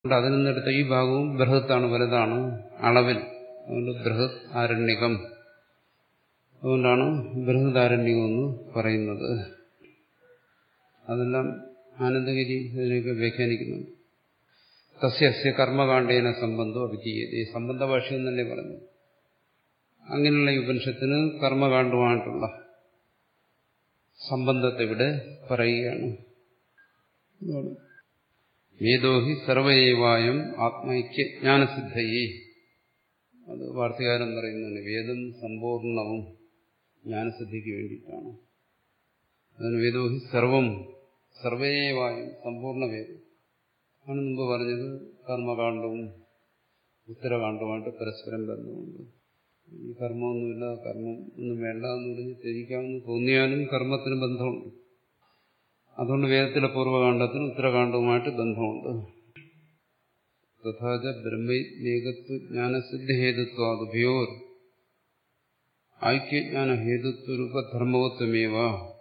അതുകൊണ്ട് അതിൽ നിന്നെടുത്ത ഈ ഭാഗവും ബൃഹത്താണ് വലുതാണ് അളവിൽ അതുകൊണ്ട് ബൃഹത് ആരണ്യകം അതുകൊണ്ടാണ് ബൃഹദാരണ്യം എന്ന് പറയുന്നത് അതെല്ലാം ആനന്ദഗിരി ഇതിനെയൊക്കെ വ്യാഖ്യാനിക്കുന്നുണ്ട് തസ്യസ്യ കർമ്മകാണ്ഡേന സംബന്ധം അഭിജീയത ഈ സംബന്ധ ഭാഷ എന്നല്ലേ പറഞ്ഞു അങ്ങനെയുള്ള ഈ ഉപനിഷത്തിന് കർമ്മകാണ്ഡമായിട്ടുള്ള സംബന്ധത്തെ ഇവിടെ പറയുകയാണ് വേദോഹി സർവൈവായം ആത്മൈക്യജ്ഞാനസിദ്ധയെ അത് വാർത്തകാരൻ പറയുന്നതാണ് വേദം സമ്പൂർണവും ജ്ഞാനസിദ്ധിക്ക് വേണ്ടിയിട്ടാണ് അതിന് വേദോഹി സർവം സർവേവായും സമ്പൂർണ്ണ വേദം ആണ് മുമ്പ് പറഞ്ഞത് കർമ്മകാണ്ഡവും ഉത്തരകാണ്ഡവുമായിട്ട് പരസ്പരം ബന്ധമുണ്ട് ഈ കർമ്മമൊന്നുമില്ല കർമ്മം ഒന്നും വേണ്ട എന്ന് പറഞ്ഞ് ത്യജിക്കാമെന്ന് തോന്നിയാലും കർമ്മത്തിന് ബന്ധമുണ്ട് അതുകൊണ്ട് വേദത്തിലെ പൂർവ്വകാണ്ഡത്തിന് ഉത്തരകാണ്ഡവുമായിട്ട് ബന്ധമുണ്ട് തഥാച ബ്രഹ്മേകത്വ ജ്ഞാനസിദ്ധഹേതുത്വാദുഭയോർ ഐക്യജ്ഞാന ഹേതുത്വരൂപധർമ്മവത്വമേവ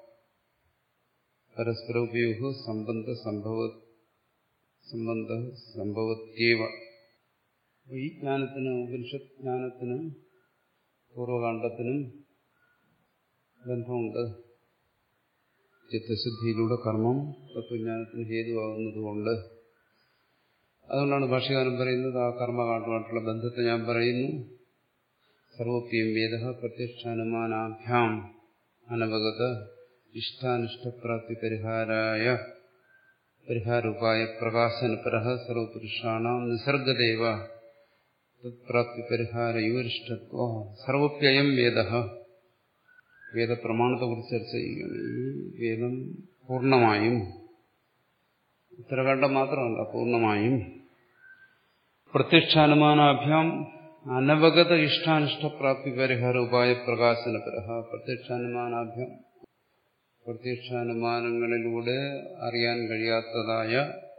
പരസ്പര ഉപയോഗ സംബന്ധ സംഭവ സംബന്ധ സംഭവത്യേവ ഈ ജ്ഞാനത്തിന് ഉപനിഷത്ത് ജ്ഞാനത്തിന് പൂർവകാണ്ഡത്തിനും ബന്ധമുണ്ട് ചിത്തശുദ്ധിയിലൂടെ കർമ്മം തത്വജ്ഞാനത്തിന് ഹേതുവാകുന്നതുകൊണ്ട് അതുകൊണ്ടാണ് ഭാഷ്യകാരൻ പറയുന്നത് ആ കർമ്മകാണ്ഡമായിട്ടുള്ള ബന്ധത്തെ ഞാൻ പറയുന്നു സർവപ്യം വേദ പ്രത്യക്ഷാനുമാനാഭ്യാം അനവഗത ഇഷ്ടാനിഷ്ടപ്രാപ്തി പരിഹാരായ പരിഹാരോപായ പ്രകാശനപര സർവപുരുഷാണാം നിസർഗദേവ തത്പ്രാപ്തി പരിഹാരയോരിഷ്ടത്വ സർവപ്യയം വേദ വേദപ്രമാണത്തെക്കുറിച്ച് ചർച്ച ചെയ്യുകയാണ് ഈ വേദം പൂർണ്ണമായും ഉത്തരകാണ്ഡം മാത്രമല്ല പൂർണ്ണമായും പ്രത്യക്ഷാനുമാനാഭ്യാം അനവഗത ഇഷ്ടാനിഷ്ടപ്രാപ്തി പരിഹാര ഉപായ പ്രകാശനപര പ്രത്യക്ഷാനുമാനാഭ്യാം പ്രത്യക്ഷാനുമാനങ്ങളിലൂടെ അറിയാൻ കഴിയാത്തതായ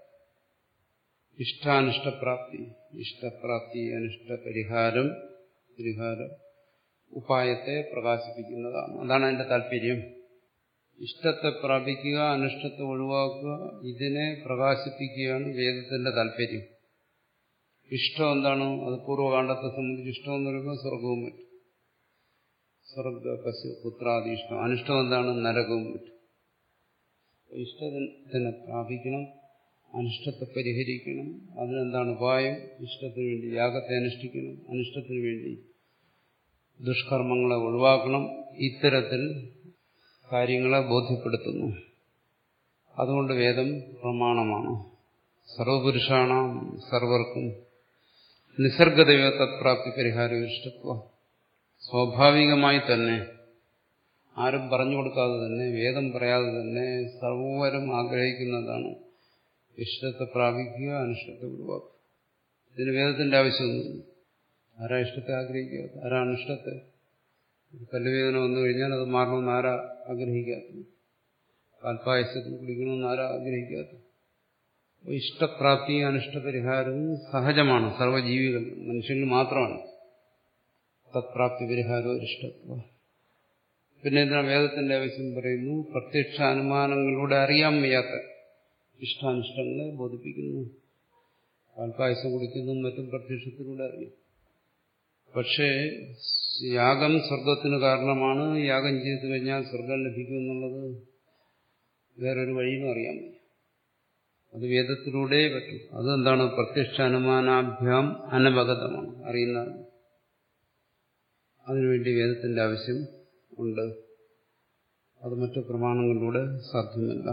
ഇഷ്ടാനിഷ്ടപ്രാപ്തി ഇഷ്ടപ്രാപ്തി അനിഷ്ട പരിഹാരം പരിഹാര ഉപായത്തെ പ്രകാശിപ്പിക്കുന്നതാണ് അതാണ് അതിന്റെ താല്പര്യം ഇഷ്ടത്തെ പ്രാപിക്കുക അനിഷ്ടത്തെ ഒഴിവാക്കുക ഇതിനെ പ്രകാശിപ്പിക്കുകയാണ് വേദത്തിന്റെ താല്പര്യം ഇഷ്ടം എന്താണ് അത് പൂർവ്വകാണ്ഡത്തെ സംബന്ധിച്ച് ഇഷ്ടം എന്ന് പറയുമ്പോൾ സ്വർഗവും മറ്റും സ്വർഗ പശു പുത്രാദി ഇഷ്ടം അനിഷ്ടം എന്താണ് നരകവും മറ്റും ഇഷ്ടത്തിനെ പ്രാപിക്കണം അനിഷ്ടത്തെ പരിഹരിക്കണം അതിനെന്താണ് ഉപായം ഇഷ്ടത്തിന് വേണ്ടി യാഗത്തെ അനുഷ്ഠിക്കണം അനിഷ്ടത്തിന് വേണ്ടി ദുഷ്കർമ്മങ്ങളെ ഒഴിവാക്കണം ഇത്തരത്തിൽ കാര്യങ്ങളെ ബോധ്യപ്പെടുത്തുന്നു അതുകൊണ്ട് വേദം പ്രമാണമാണ് സർവപുരുഷാണ് സർവർക്കും നിസർഗദൈവ തത്പ്രാപ്തി പരിഹാര ഇഷ്ടത്വ സ്വാഭാവികമായി തന്നെ ആരും പറഞ്ഞു കൊടുക്കാതെ തന്നെ വേദം പറയാതെ തന്നെ സർവരും ആഗ്രഹിക്കുന്നതാണ് ഇഷ്ടത്തെ പ്രാപിക്കുക അനിഷ്ടത്തെ ഒഴിവാക്കുക ഇതിന് വേദത്തിന്റെ ആവശ്യമൊന്നുമില്ല ആരാ ഇഷ്ടത്തെ ആഗ്രഹിക്കാത്ത ആരാ അനിഷ്ടത്തെ പല്ലുവേദന വന്നു കഴിഞ്ഞാൽ അത് മാറണമെന്ന് ആരാ ആഗ്രഹിക്കാത്തത് പാൽപ്പായസത്തിൽ കുടിക്കണമെന്ന് ആരാ ആഗ്രഹിക്കാത്തത് ഇഷ്ടപ്രാപ്തിയും അനിഷ്ടപരിഹാരവും സഹജമാണ് സർവ്വജീവികൾ മനുഷ്യന് മാത്രമാണ് തത്പ്രാപ്തി പരിഹാരവും ഇഷ്ടത്വം പിന്നെ എന്തിനാ വേദത്തിന്റെ ആവശ്യം പറയുന്നു പ്രത്യക്ഷ അനുമാനങ്ങളിലൂടെ അറിയാൻ വയ്യാത്ത ഇഷ്ടാനിഷ്ടങ്ങളെ ബോധിപ്പിക്കുന്നു പാൽപ്പായസം കുടിക്കുന്നതും മറ്റും പ്രത്യക്ഷത്തിലൂടെ അറിയും പക്ഷേ യാഗം സ്വർഗത്തിന് കാരണമാണ് യാഗം ചെയ്തു കഴിഞ്ഞാൽ സ്വർഗം ലഭിക്കും എന്നുള്ളത് വേറൊരു വഴിയും അറിയാൻ വയ്യ അത് വേദത്തിലൂടെ പറ്റും അതെന്താണ് പ്രത്യക്ഷ അനുമാനാഭ്യാം അനവഗതമാണ് അറിയുന്ന അതിനുവേണ്ടി വേദത്തിന്റെ ആവശ്യം ഉണ്ട് അത് മറ്റു പ്രമാണങ്ങളിലൂടെ സാധ്യമല്ല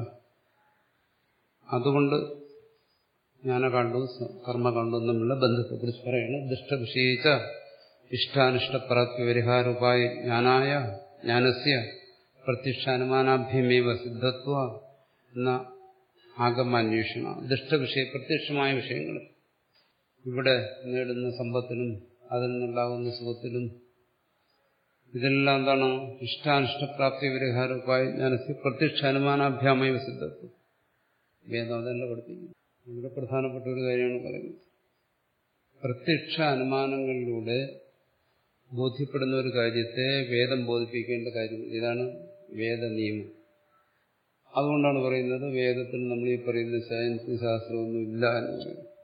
അതുകൊണ്ട് ജ്ഞാനകാണ്ഡവും കർമ്മകാണ്ഡവും തമ്മിലുള്ള ബന്ധത്തെക്കുറിച്ച് പറയണം ദുഷ്ടവിഷയിച്ച ഇഷ്ടാനിഷ്ടപ്രാപ്തി പരിഹാരോപായ ജ്ഞാനായ ജ്ഞാനസ്യ പ്രത്യക്ഷാനുമാനാഭ്യമേവ സിദ്ധത്വ എന്ന ആഗമാന്വേഷണ ദുഷ്ടവിഷയ പ്രത്യക്ഷമായ വിഷയങ്ങൾ ഇവിടെ നേടുന്ന സമ്പത്തിലും അതിൽ നിന്നുണ്ടാകുന്ന സുഖത്തിലും ഇതെല്ലാം എന്താണ് ഇഷ്ടാനിഷ്ടപ്രാപ്തി പരിഹാരോപായ ജ്ഞാനസ്യ പ്രത്യക്ഷ അനുമാനാഭ്യാമയ സിദ്ധത്വം വേദം അതല്ല പഠിപ്പിക്കുന്നു ഇവിടെ പ്രധാനപ്പെട്ട ഒരു കാര്യമാണ് പറയുന്നത് പ്രത്യക്ഷ അനുമാനങ്ങളിലൂടെ ബോധ്യപ്പെടുന്ന ഒരു കാര്യത്തെ വേദം ബോധിപ്പിക്കേണ്ട കാര്യം ഇതാണ് വേദനിയമം അതുകൊണ്ടാണ് പറയുന്നത് വേദത്തിൽ നമ്മൾ ഈ പറയുന്ന സയൻസ് ശാസ്ത്രമൊന്നും ഇല്ല എന്ന് പറയുന്നത്